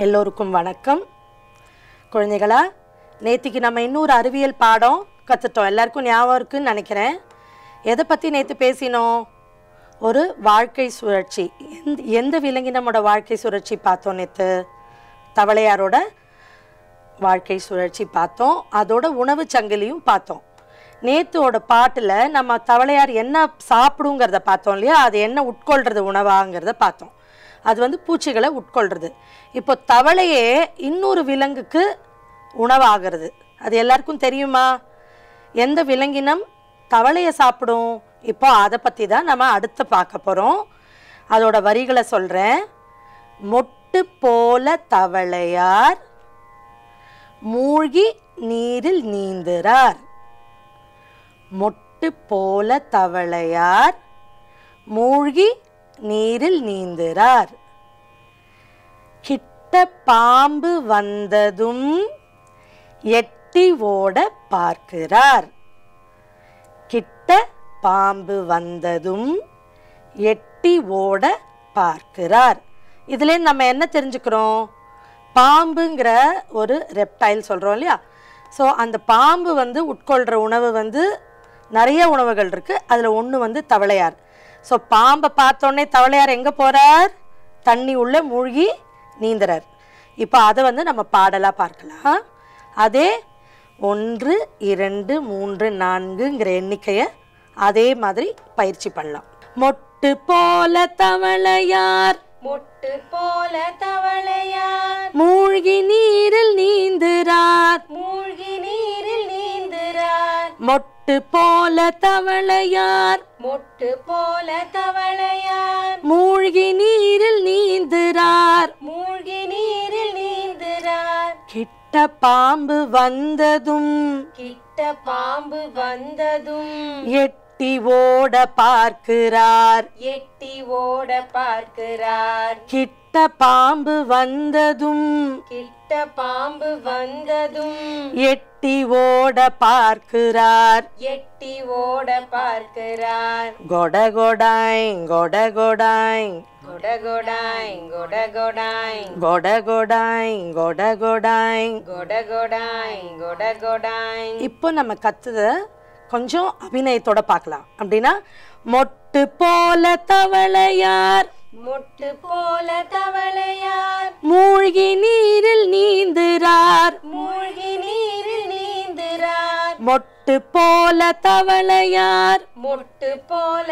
எல்லோருக்கும் வணக்கம் குழந்தைகளா நேத்திக்கு நம்ம இன்னொரு அறிவியல் பாடம் கற்றுட்டோம் எல்லாருக்கும் ஞாபகம் இருக்குன்னு நினைக்கிறேன் எதை பற்றி நேற்று பேசினோம் ஒரு வாழ்க்கை சுழற்சி எந்த எந்த விலங்கினமோட வாழ்க்கை சுழற்சி பார்த்தோம் நேற்று தவளையாரோட வாழ்க்கை சுழற்சி பார்த்தோம் அதோட உணவு சங்கிலியும் பார்த்தோம் நேத்தோட பாட்டில் நம்ம தவளையார் என்ன சாப்பிடுங்கிறத பார்த்தோம் இல்லையா அது என்ன உட்கொள்றது உணவாங்கிறத பார்த்தோம் அது வந்து பூச்சிகளை உட்கொள்றது இப்போ தவளையே இன்னொரு விலங்குக்கு உணவாகிறது அது எல்லாருக்கும் தெரியுமா எந்த விலங்கினம் தவளையை சாப்பிடும் இப்போ அதை பற்றி தான் நம்ம அடுத்து பார்க்க போகிறோம் அதோட வரிகளை சொல்கிறேன் மொட்டு போல தவளையார் மூழ்கி நீரில் நீந்துறார் மொட்டு போல தவளையார் மூழ்கி நீரில் நீந்துறார் கிட்ட பாம்பு வந்ததும் எட்டி ஓட பார்க்கிறார் கிட்ட பாம்பு வந்ததும் எட்டி ஓட பார்க்கிறார் இதுல நம்ம என்ன தெரிஞ்சுக்கிறோம் பாம்புங்கிற ஒரு ரெப்டைல் சொல்கிறோம் இல்லையா ஸோ அந்த பாம்பு வந்து உட்கொள்கிற உணவு வந்து நிறைய உணவுகள் இருக்குது அதில் ஒன்று வந்து தவளையார் ஸோ பாம்பை பார்த்தோன்னே தவளையார் எங்கே போகிறார் தண்ணி உள்ளே மூழ்கி நீந்துறார் இப்போ அதை வந்து நம்ம பாடலாக பார்க்கலாம் அதே ஒன்று இரண்டு மூன்று நான்குங்கிற எண்ணிக்கையை அதே மாதிரி பயிற்சி பண்ணலாம் மொட்டு போல தவளையார் மொட்டு போல தவளையார் மூழ்கி நீரில் நீந்துறார் மூழ்கி நீரில் நீந்துறார் மொட்டு போல தவளையார் மொட்டு போல தவளையார் மூழ்கி நீரில் நீந்துறார் மூழ்கி நீரில் நீந்துறார் கிட்ட பாம்பு வந்ததும் கிட்ட பாம்பு வந்ததும் எட்டி ஓட பார்க்கிறார் எட்டி ஓட பார்க்கிறார் கிட்ட பாம்பு வந்ததும் கிட்ட பாம்பு வந்ததும் எட்டி ஓட பார்க்கிறார் எட்டி ஓட பார்க்கிறார் கொடகொடாய் கொடகொடாய் கொடகொடாய் கொடகொடாய் கொடகொடாய் கொடகொடாய் கொடகொடாய் கொடகொடாய் இப்போ நம்ம கத்துத கொஞ்சம் அபிநயத்தோட பார்க்கலாம் அப்படின்னா மொட்டு போல தவளையார் மொட்டு போல தவளையார் மூழ்கி நீரில் நீந்துறார் மூழ்கி நீரில் நீந்துறார் மொட்டு போல தவளையார் மொட்டு போல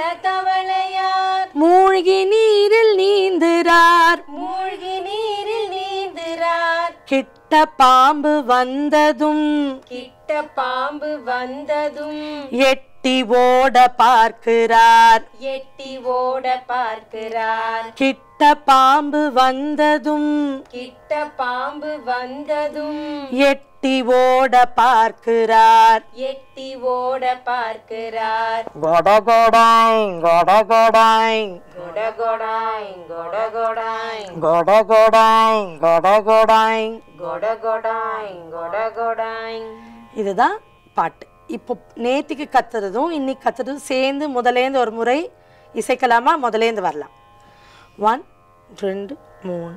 தவளையார் மூழ்கி நீரில் நீந்துறார் மூழ்கி நீரில் நீந்துறார் கிட்ட பாம்பு வந்ததும் கிட்ட பாம்பு வந்ததும் எட்டி ஓட பார்க்கிறார் எட்டி ஓட பார்க்கிறார் கிட்ட பாம்பு வந்ததும் கிட்ட பாம்பு வந்ததும் எட்டி ஓட பார்க்கிறார் எட்டி ஓட பார்க்கிறார் கொடகொடாய் கொடகொடாய் கொடகொடாய் கொடகொடாய் கொடகொடாய் கொடகொடாய் கொடகொடாய் கொடகொடாய் இதுதான் பாட்டு இப்போ நேத்திக்கு கத்துறதும் இன்னைக்கு கத்துறதும் சேர்ந்து முதலேந்து ஒரு முறை இசைக்கலாமா முதலேந்து வரலாம் ஒன் ரெண்டு மூணு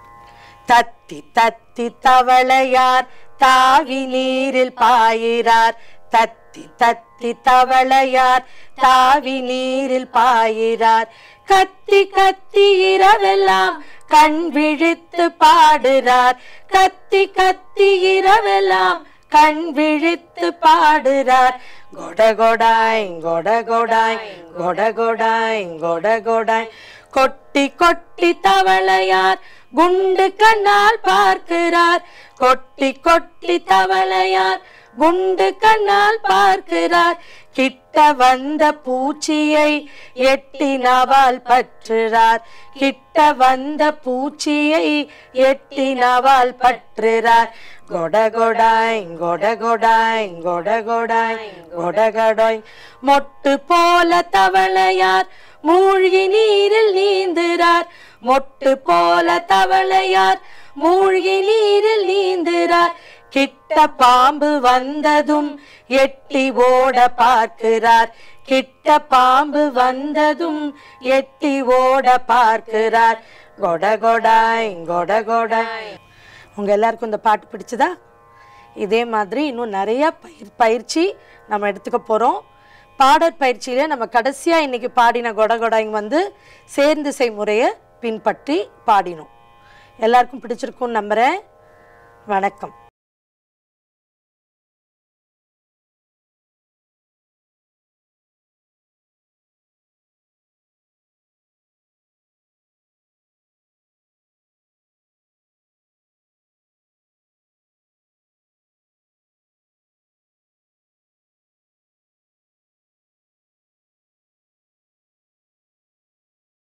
தத்தி தத்தி தவளையார் தாவி நீரில் பாயிறார் தத்தி தத்தி தவளையார் தாவி நீரில் பாயிறார் கத்தி கத்தி இரவெல்லாம் கண் விழித்து பாடுறார் கத்தி கத்தி இரவெல்லாம் கண் விழித்து பாடுறார் கொடகொடாய் கொடகொடாய் கொடகொடாய் கொடகொடாய் கொட்டி கொட்டி தவளையார் குண்டு கண்ணால் பார்க்கிறார் கொட்டி கொட்டி தவளையார் குண்டு கண்ணால் பார்க்கிறார் கிட்ட வந்த பூச்சியை எட்டி நவால் பற்றுறார் கிட்ட வந்த பூச்சியை எட்டி நவால் பற்றுறார் கொடகொடாய் கொடகொடாய் கொடகொடாய் கொடகொடாய் மொட்டு போல தவளையார் மூழ்கி நீரில் நீந்துறார் மொட்டு போல தவளையார் மூழ்கி நீரில் நீந்துறார் கிட்ட பாம்பு வந்ததும் எட்டி ஓட பார்க்கிறார் கிட்ட பாம்பு வந்ததும் எட்டி ஓட பார்க்கிறார் கொட கொடாய் கொட கொடாய் உங்க எல்லாருக்கும் இந்த பாட்டு பிடிச்சதா இதே மாதிரி இன்னும் நிறைய பயிர் பயிற்சி நம்ம எடுத்துக்க போறோம் பாடற் பயிற்சியில நம்ம கடைசியா இன்னைக்கு பாடின கொட கொடாய்ங்க வந்து சேர்ந்து செய்முறையை பின்பற்றி பாடினோம் எல்லாருக்கும் பிடிச்சிருக்கும்னு நம்புறேன் வணக்கம்